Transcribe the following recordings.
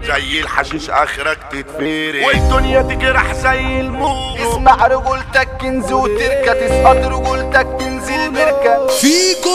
زي الحشيش اخرك تتفيري والدنيا تجرح زي الموت اسمع رجولتك كنز وتركة تسقط رجولتك تنزل بركة فيكو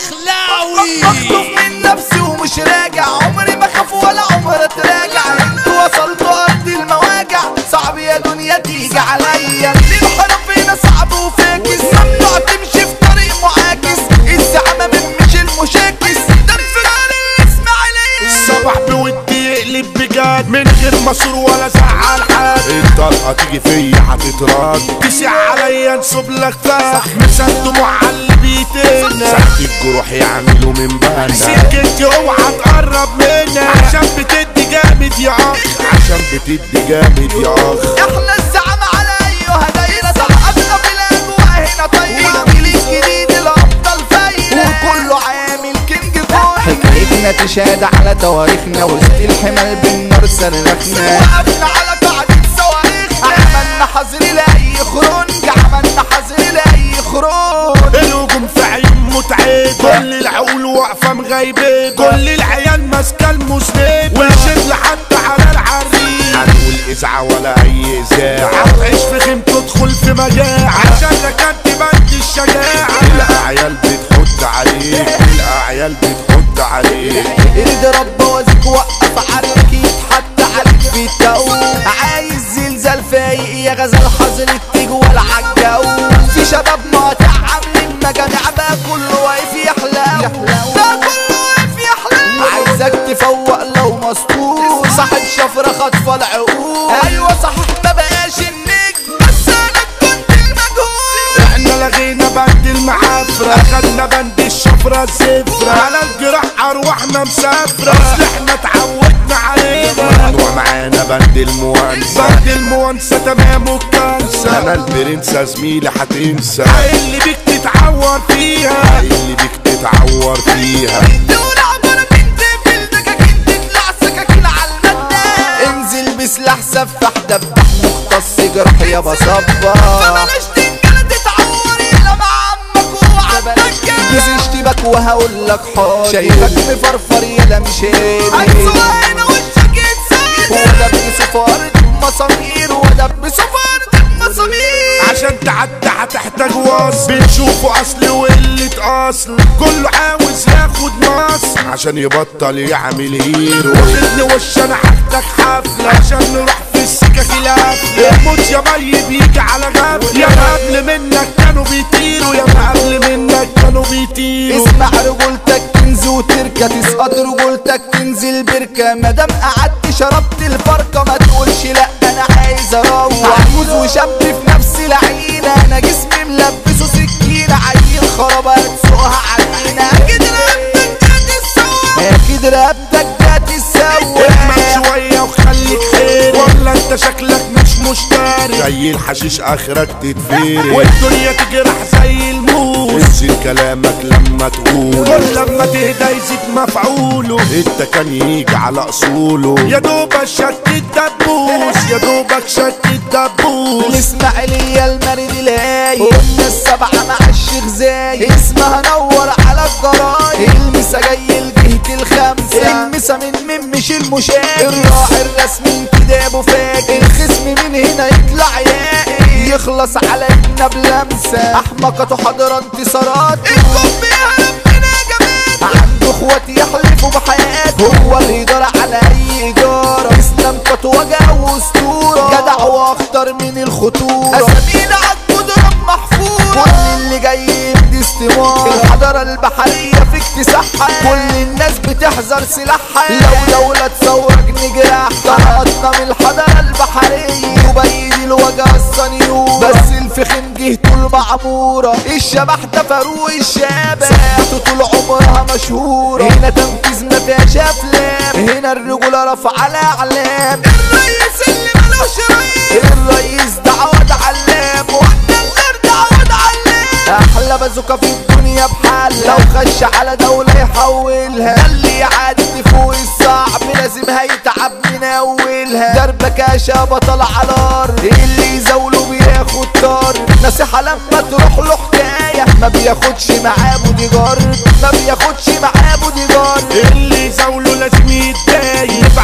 الدخلاوي مخطوف من نفسي ومش راجع عمري ما خاف ولا عمر اتراجع انتوا وصلتوا ارض المواجع صعب يا دنيا تيجي عليا الانحراف هنا صعب وفاكس ممنوع تمشي في طريق معاكس الزعمة من مش المشاكس ده انفجار الاسماعيلية الصبح بودي يقلب بجد من غير مصر ولا زعل حد الطلقة تيجي فيا هتترد تسيع عليا انصب لك فخ مسد دموع على اللي بيتنا ساعة الجروح يعملوا من بنا سكتي اوعى تقرب منها عشان بتدي جامد يا اخ عشان بتدي جامد يا اخ احنا الزعمة على ايها دايرة صحابنا في الاجواء هنا طايرة انجليز جديد الابطال فايرة وكله عامل كينج كون حكايتنا تشهد على تواريخنا وسط الحمل بالنار صرخنا وقفنا على قاعدة صواريخنا عملنا حظر لاي خرونج عملنا حظر لاي خرونج الهجوم في عيون متعب كل العقول واقفة مغيبة كل العيال ماسكة المسند والشبل حتى على العريس هنقول إذاعة ولا أي إذاعة هتعيش في خيم تدخل في مجاعة عشان ركنت بند الشجاعة الأعيال بتحط عليك الأعيال بتحط عليك اضرب بوازيك وقف عرك يتحط عليك في التو عايز زلزال فايق يا غزال حظر التجوال عالجو في شباب مقاطع عاملين مجاميع بقى كله واقف يحلو ده كله واقف يحلو عايزك تفوق لو مسطول صاحب شفرة خاطفة العقول ايوه صحيح ما بقاش النجم بس انا كنت المجهول احنا لغينا بند المعافرة خدنا بند الشفرة الزفرة على الجراح ارواحنا مسافرة اصل احنا اتعودنا علينا ممنوع معانا بند الموانسة بند الموانسة تمام والكارثة انا البرنسة زميلي هتنسى اللي بيك تتعور فيها اللي بيك تتعور فيها دول عبارة من تقفل دكاكين تطلع سكاكين على المادة انزل بسلاح سفاح دبح مختص جرح يا بصبة فبلاش تنجل تتعور يلا مع عمك وعمك جيز اشتبك وهقول لك حاضر شايفك مفرفر يلا مش هادي هنا وشك يتسيد ودب سفارة مسامير ودب سفارة مسامير عشان تعدي هتحتاج وصل بنشوفه اصل وقلة اصل كله عاوز ياخد مصر عشان يبطل يعمل هيرو واخدني وش انا هحتاج حفلة عشان نروح في السكك القافلة الموت يا مي بيجي على غفلة يا ما قبل منك كانوا بيطيروا يا ما قبل منك كانوا بيطيروا اسمع رجولتك كنز وتركة تسقط رجولتك تنزل بركة مادام قعدت شربت الفرقة ما تقولش لا انا عايز اروح عجوز وشاب في نفس العينة انا جسمي ملبسه سكينة عيل خرابة تسوقها علينا اكيد رقبتك جات السوق اكيد رقبتك جات السوق احمد شوية وخليك خير ولا انت شكلك مش مشتري زي الحشيش اخرك تتفيري والدنيا تجرح زي الموت انسي كلامك لما تقوله كل لما تهدى يزيد مفعوله انت كان يجي على اصوله يا دوبك شك الدبوس يا دوبك شك الدبوس الاسماعيلية المريض لاي قلنا السبعة مع الشيخ زايد اسمها نور على الجرايد المسا جاي الجهة الخمسة المسا من من مش المشاكل الراعي الرسمي كده ابو فاكر الخصم من هنا يطلع ياقي يخلص على ابن بلمسة احمقته حضر انتصارات الكم يا ربنا جمال عنده اخوات يحلفوا بحياته هو اللي يدور على اي ايجار اسلام كانت وجع واسطوره جدع واخطر من الخطوره اسامينا عالجدران محفوره كل اللي جاي يدي استمار الحضاره البحريه في اكتساحها كل الناس بتحذر سلاحها لو دولة تصورك نجرح طلعتنا من الحضاره البحريه دبي دي الوجع الصنيور بس الفخم جهته المعموره الشبح ده فاروق الشابه ساعته طول عمرها مشهوره هنا تنفيذ ما فيهاش افلام هنا الرجوله رفع على اعلام الرئيس اللي ملوش رئيس الرئيس ده عوض علام واحنا الغير ده عوض علام احلى بازوكا في الدنيا بحال لو خش على دولة يحولها ده اللي يعدي فوق الصعب لازم هيتعب من اولها دربك يا شابة طلع على الارض اللي يزاوله بياخد طار نصيحة لما تروح له حكاية ما بياخدش معاه بودي جارد ما بياخدش معاه بودي جارد اللي زاوله لازم يتضايق يبعت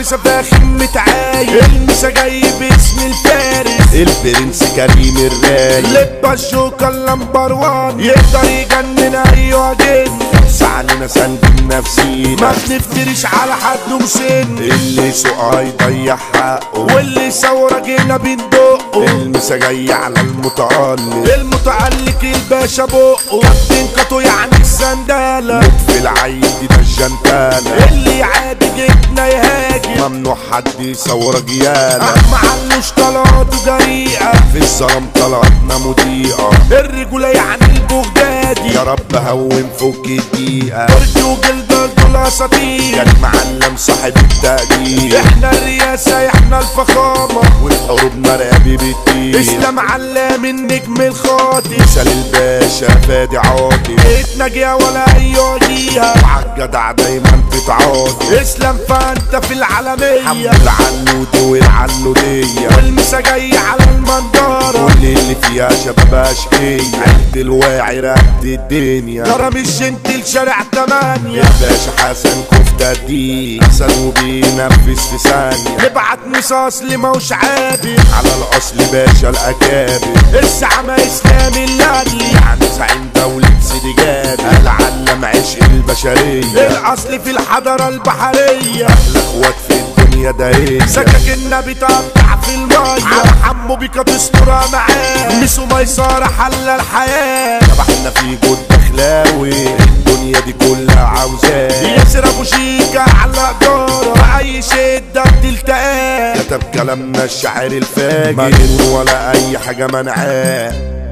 المسا فاخم متعايق المسا جاي باسم الفارس البرنس كريم الرايق لبا الجوكر لمبر وان يقدر يجنن ايوه جن علينا سند نفسينا ما بنفترش على حد وسن اللي يسوق هيضيع حقه واللي يصور جينا بندقه المسا جاي على المتألق المتألق الباشا بقه كابتن كاتو يعني السندالة في العيد دي ده الجنتالة اللي يعادي جبنا يهاجم ممنوع حد يصور جيالة معلوش طلعاته جريئة في الظلام طلعتنا مضيئة الرجولة يعني البغدادي يا رب هون فوق الدقيقة برج وجلد دول اساطير كان معلم صاحب التقدير احنا الرياسة احنا الفخامة والحروبنا رقابي بتطير اسلام علام النجم الخاطي مثال الباشا فادي عاطي بيتنا جيا ولا اي وجيها وعالجدع دايما تتعاطي اسلام فانت في العالمية حمد العنود والعنودية والمسا جاي على المنظرة كل اللي فيها شباب اشقية عد الواعي رد الدنيا كرم الجنتل شارع تمانية الباشا حسن كفتة دي حسن وبينفذ في ثانية نبعت مصاص لموش عادي على الاصل باشا الاكابر الزعمة اسلامي اللالي يعني زعيم دولة سيدي جابر العلم عشق البشرية الاصل في الحضارة البحرية الاخوات في الدنيا دايرة سكك النبي تقطع في المية على حمو بيكا تسترها معاه ميسو ميسارة حل الحياة شبحنا في جود دخلاوي الدنيا دي كلها عاوزاه ياسر ابو شيكا على جارة بأي شدة بتلتقاه كتب كلامنا الشاعر الفاجر مجنون ولا اي حاجة منعاه